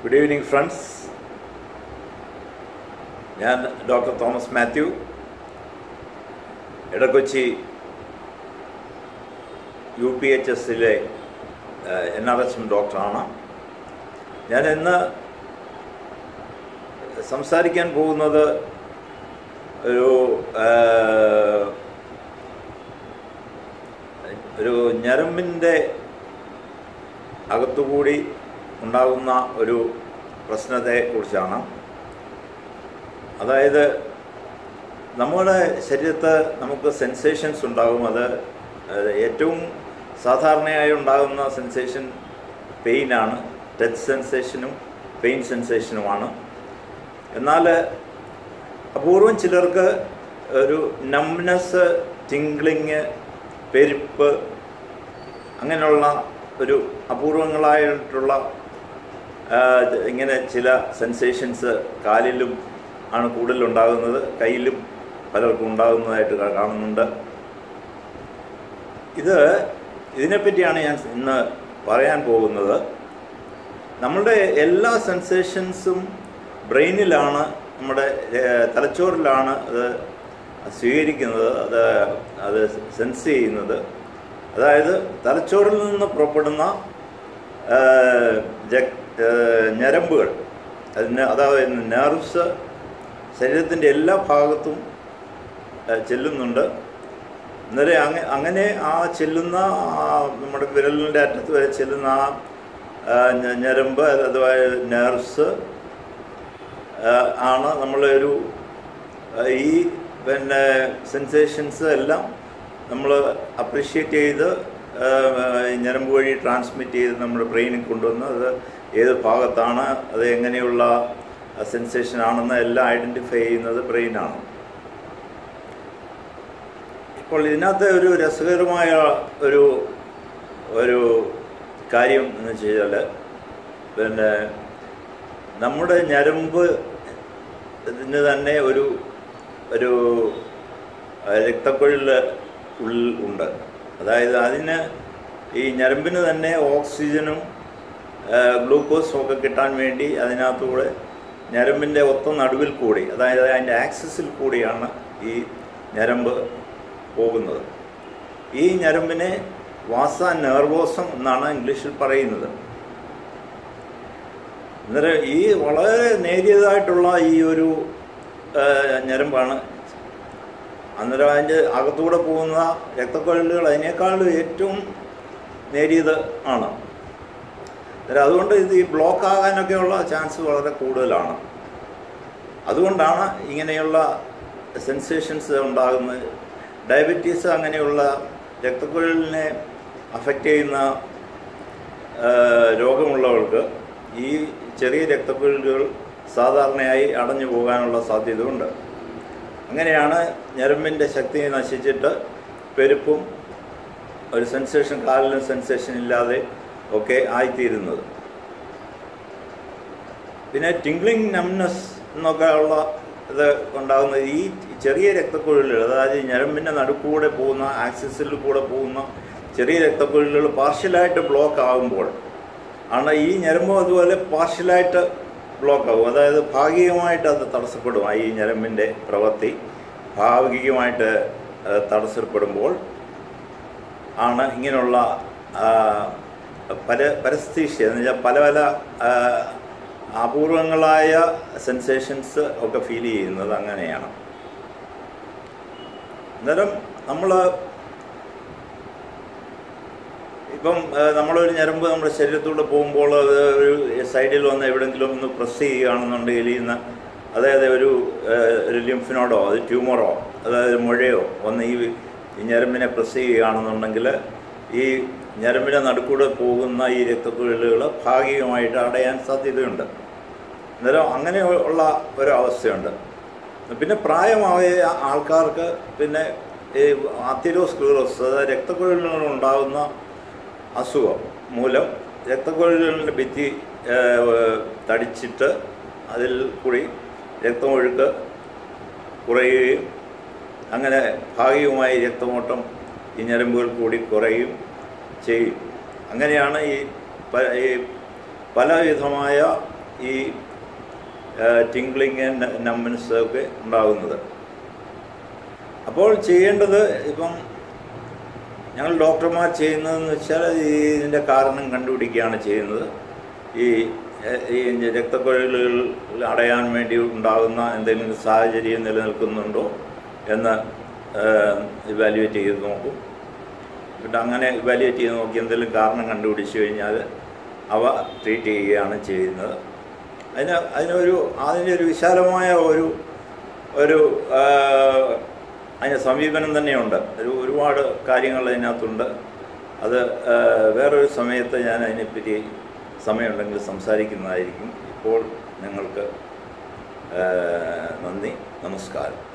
good evening friends ഞാൻ doctor Thomas Mathew Edakochi U P H എസിലെ N R H M ഡോക്ടറാണ് ഞാൻ ഇന്ന് സംസാരിക്കാൻ പോകുന്നത് ഒരു ആ, ഒരു ഞരമ്പിൻ്റെ അകത്തുകൂടി ഉണ്ടാകുന്ന ഒരു പ്രശ്നത്തെക്കുറിച്ചാണ് അതായത് നമ്മുടെ ശരീരത്ത് നമുക്ക് സെൻസേഷൻസ് ഉണ്ടാകും അത് അത് ഏറ്റവും സാധാരണയായി ഉണ്ടാകുന്ന സെൻസേഷൻ പെയിനാണ് ടച്ച് സെൻസേഷനും പെയിൻ സെൻസേഷനുമാണ് എന്നാൽ അപൂർവം ചിലർക്ക് ഒരു നംനെസ് ടിംഗ്ലിങ് പെരുപ്പ് അങ്ങനെയുള്ള ഒരു അപൂർവങ്ങളായിട്ടുള്ള ആ, ഇങ്ങനെ ചില സെൻസേഷൻസ് കാലിലും ആണ് കൂടുതലുണ്ടാകുന്നത് കയ്യിലും പലർക്കും ഉണ്ടാകുന്നതായിട്ട് കാ- കാണുന്നുണ്ട് ഇത് ഇതിനെപ്പറ്റിയാണ് ഞാൻ ഇന്ന് പറയാൻ പോകുന്നത് നമ്മളുടെ എല്ലാ സെൻസേഷൻസും ബ്രെയിനിലാണ് നമ്മുടെ ഏഹ്, തലച്ചോറിലാണ് അത് സ്വീകരിക്കുന്നത് അത് അത് സെൻസ് ചെയ്യുന്നത് അതായത് തലച്ചോറിൽ നിന്ന് പുറപ്പെടുന്ന ഏഹ്, ജക്- ഏഹ്, ഞരമ്പുകൾ അതിന് അതായത് നെർവ്സ് ശരീരത്തിൻ്റെ എല്ലാ ഭാഗത്തും ഏഹ്, ചെല്ലുന്നുണ്ട് അന്നേരം അങ്ങ അങ്ങനെ ആ ചെല്ലുന്ന ആ നമ്മുടെ വിരലിൻ്റെ അറ്റത്ത് വരെ ചെല്ലുന്ന ആ ആ, ഞ- ഞരമ്പ് അഥവാ നെർവ്സ് ആണ് നമ്മളൊരു ആ, ഈ പിന്നെ സെൻസേഷൻസ് എല്ലാം നമ്മൾ അപ്രിഷ്യേറ്റ് ചെയ്ത് ആ, ഈ ഞരമ്പ് വഴി ട്രാൻസ്മിറ്റ് ചെയ്ത് നമ്മുടെ ബ്രെയിനിൽ കൊണ്ടുവന്ന് അത് ഏത് ഭാഗത്താണ് അത് എങ്ങനെയുള്ള സെൻസേഷൻ ആണെന്ന് എല്ലാം ഐഡൻറ്റിഫൈ ചെയ്യുന്നത് ബ്രെയിനാണ് ഇപ്പോൾ ഇതിനകത്ത് ഒരു രസകരമായ ഒരു ഒരു കാര്യം എന്ന് വെച്ച് കഴിഞ്ഞാൽ പിന്നെ നമ്മുടെ ഞരമ്പ് ഇതിന് തന്നെ ഒരു ഒരു രക്തക്കൊഴിൽ ഉള്ളിൽ ഉണ്ട് അതായത് അതിന് ഈ ഞരമ്പിന് തന്നെ ഓക്സിജനും ഗ്ലൂക്കോസും ഒക്കെ കിട്ടാൻ വേണ്ടി അതിനകത്തൂടെ ഞരമ്പിൻ്റെ ഒത്ത നടുവിൽ കൂടി അതായത് അതിൻ്റെ ആക്സിസിൽ കൂടിയാണ് ഈ ഞരമ്പ് പോകുന്നത് ഈ ഞരമ്പിനെ വാസ നെർവോസം എന്നാണ് ഇംഗ്ലീഷിൽ പറയുന്നത് അന്നേരം ഈ വളരെ നേരിയതായിട്ടുള്ള ഈ ഒരു ആ, ഞരമ്പാണ് അന്നേരം അതിൻ്റെ അകത്തൂടെ പോകുന്ന രക്തക്കൊഴലുകൾ അതിനേക്കാളും ഏറ്റവും നേരിയത് ആണ് അന്നേരം അതുകൊണ്ട് ഇത് ഈ ബ്ലോക്ക് ആകാനൊക്കെയുള്ള ചാൻസ് വളരെ കൂടുതലാണ് അതുകൊണ്ടാണ് ഇങ്ങനെയുള്ള സെൻസേഷൻസ് ഉണ്ടാകുന്നത് ഡയബറ്റീസ് അങ്ങനെയുള്ള രക്തക്കുഴലിനെ അഫക്റ്റ് ചെയ്യുന്ന ആ, രോഗമുള്ളവർക്ക് ഈ ചെറിയ രക്തക്കുഴലുകൾ സാധാരണയായി അടഞ്ഞു പോകാനുള്ള സാധ്യതയുണ്ട് അങ്ങനെയാണ് ഞരമ്പിൻ്റെ ശക്തി നശിച്ചിട്ട് പെരുപ്പും ഒരു സെൻസേഷൻ കാലിലും സെൻസേഷൻ ഇല്ലാതെ ഒക്കെ ആയിത്തീരുന്നത് പിന്നെ ടിംഗ്ലിംഗ് നംനസ് എന്നൊക്കെ ഉള്ള ഇത് ഉണ്ടാകുന്ന ഈ ചെറിയ രക്തക്കുഴലുകൾ അതായത് ഈ ഞരമ്പിൻ്റെ നടുക്കൂടെ പോകുന്ന ആക്സിസിൽ കൂടെ പോകുന്ന ചെറിയ രക്തക്കുഴലുകൾ പാർഷ്യലായിട്ട് ബ്ലോക്ക് ആകുമ്പോൾ ആണ് ഈ ഞരമ്പും അതുപോലെ പാർഷ്യലായിട്ട് ബ്ലോക്ക് ആകും അതായത് ഭാഗികമായിട്ട് അത് തടസ്സപ്പെടും ആ ഈ ഞരമ്പിൻ്റെ പ്രവൃത്തി ഭാഗികമായിട്ട് അത് തടസ്സപ്പെടുമ്പോൾ ആണ് ഇങ്ങനെയുള്ള ആ, പര പരസ്ഥീഷ്യ എന്ന് വെച്ചാൽ പല പല ആ, അപൂർവങ്ങളായ സെൻസേഷൻസ് ഒക്കെ ഫീൽ ചെയ്യുന്നത് അങ്ങനെയാണ് അന്നേരം നമ്മൾ ഇപ്പം ആ, നമ്മളൊരു ഞരമ്പ് നമ്മുടെ ശരീരത്തൂടെ പോകുമ്പോൾ അത് ഒരു സൈഡിൽ വന്ന് എവിടെയെങ്കിലും ഒന്ന് പ്രസ് ചെയ്യുകയാണെന്നുണ്ടെങ്കിൽ ഇന്ന് അതായത് ഒരു ആ, ഒരു ലിംഫിനോഡോ അത് ട്യൂമറോ അതായത് മുഴയോ ഒന്ന് ഈ ഈ ഞരമ്പിനെ പ്രസ് ചെയ്യുകയാണെന്നുണ്ടെങ്കിൽ ഈ ഞരമ്പിനെ നടുക്കൂടെ പോകുന്ന ഈ രക്തക്കുഴലുകൾ ഭാഗികമായിട്ട് അടയാൻ സാധ്യതയുണ്ട് അന്നേരം അങ്ങനെ ഉള്ള ഒരു അവസ്ഥയുണ്ട് പിന്നെ പ്രായമായ ആൾക്കാർക്ക് പിന്നെ ഈ ആത്തിരോസ്ക്ലീറോസ് അതായത് രക്തക്കുഴലുകൾ ഉണ്ടാകുന്ന അസുഖം മൂലം രക്തക്കുഴലുകളുടെ ഭിത്തി ഏഹ്, തടിച്ചിട്ട് അതിൽ കൂടി രക്തമൊഴുക്ക് കുറയുകയും അങ്ങനെ ഭാഗികമായി രക്തമോട്ടം ഈ ഞരമ്പുകൾ കൂടി കുറയും ചെയ്യും അങ്ങനെയാണ് ഈ പ- ഈ പലവിധമായ ഈ ടിങ്ക്ലിങ് നമ്പൻസ് ഒക്കെ ഉണ്ടാകുന്നത് അപ്പോൾ ചെയ്യേണ്ടത് ഇപ്പം ഞങ്ങൾ ഡോക്ടർമാർ ചെയ്യുന്നതെന്ന് വെച്ചാൽ ഈ ഇതിൻ്റെ കാരണം കണ്ടുപിടിക്കുകയാണ് ചെയ്യുന്നത് ഈ എ- ഈ രക്തക്കുഴലുകൾ അടയാൻ വേണ്ടി ഉണ്ടാകുന്ന എന്തെങ്കിലും സാഹചര്യം നിലനിൽക്കുന്നുണ്ടോ എന്ന് ഇവാലുവേറ്റ് ചെയ്ത് നോക്കും എന്നിട്ട് അങ്ങനെ ഇവാലുവേറ്റ് ചെയ്ത് നോക്കി എന്തെങ്കിലും കാരണം കണ്ടുപിടിച്ച് കഴിഞ്ഞാൽ അവ ട്രീറ്റ് ചെയ്യുകയാണ് ചെയ്യുന്നത് അതിന് അതിനൊരു അതിൻ്റെ ഒരു വിശാലമായ ഒരു ഒരു ആ, അതിന് സമീപനം തന്നെയുണ്ട് ഒരു ഒരുപാട് കാര്യങ്ങൾ അതിനകത്തുണ്ട് അത് ആ, വേറൊരു സമയത്ത് ഞാൻ അതിനെപ്പറ്റി സമയമുണ്ടെങ്കിൽ സംസാരിക്കുന്നതായിരിക്കും ഇപ്പോൾ നിങ്ങൾക്ക് ആ, നന്ദി നമസ്കാരം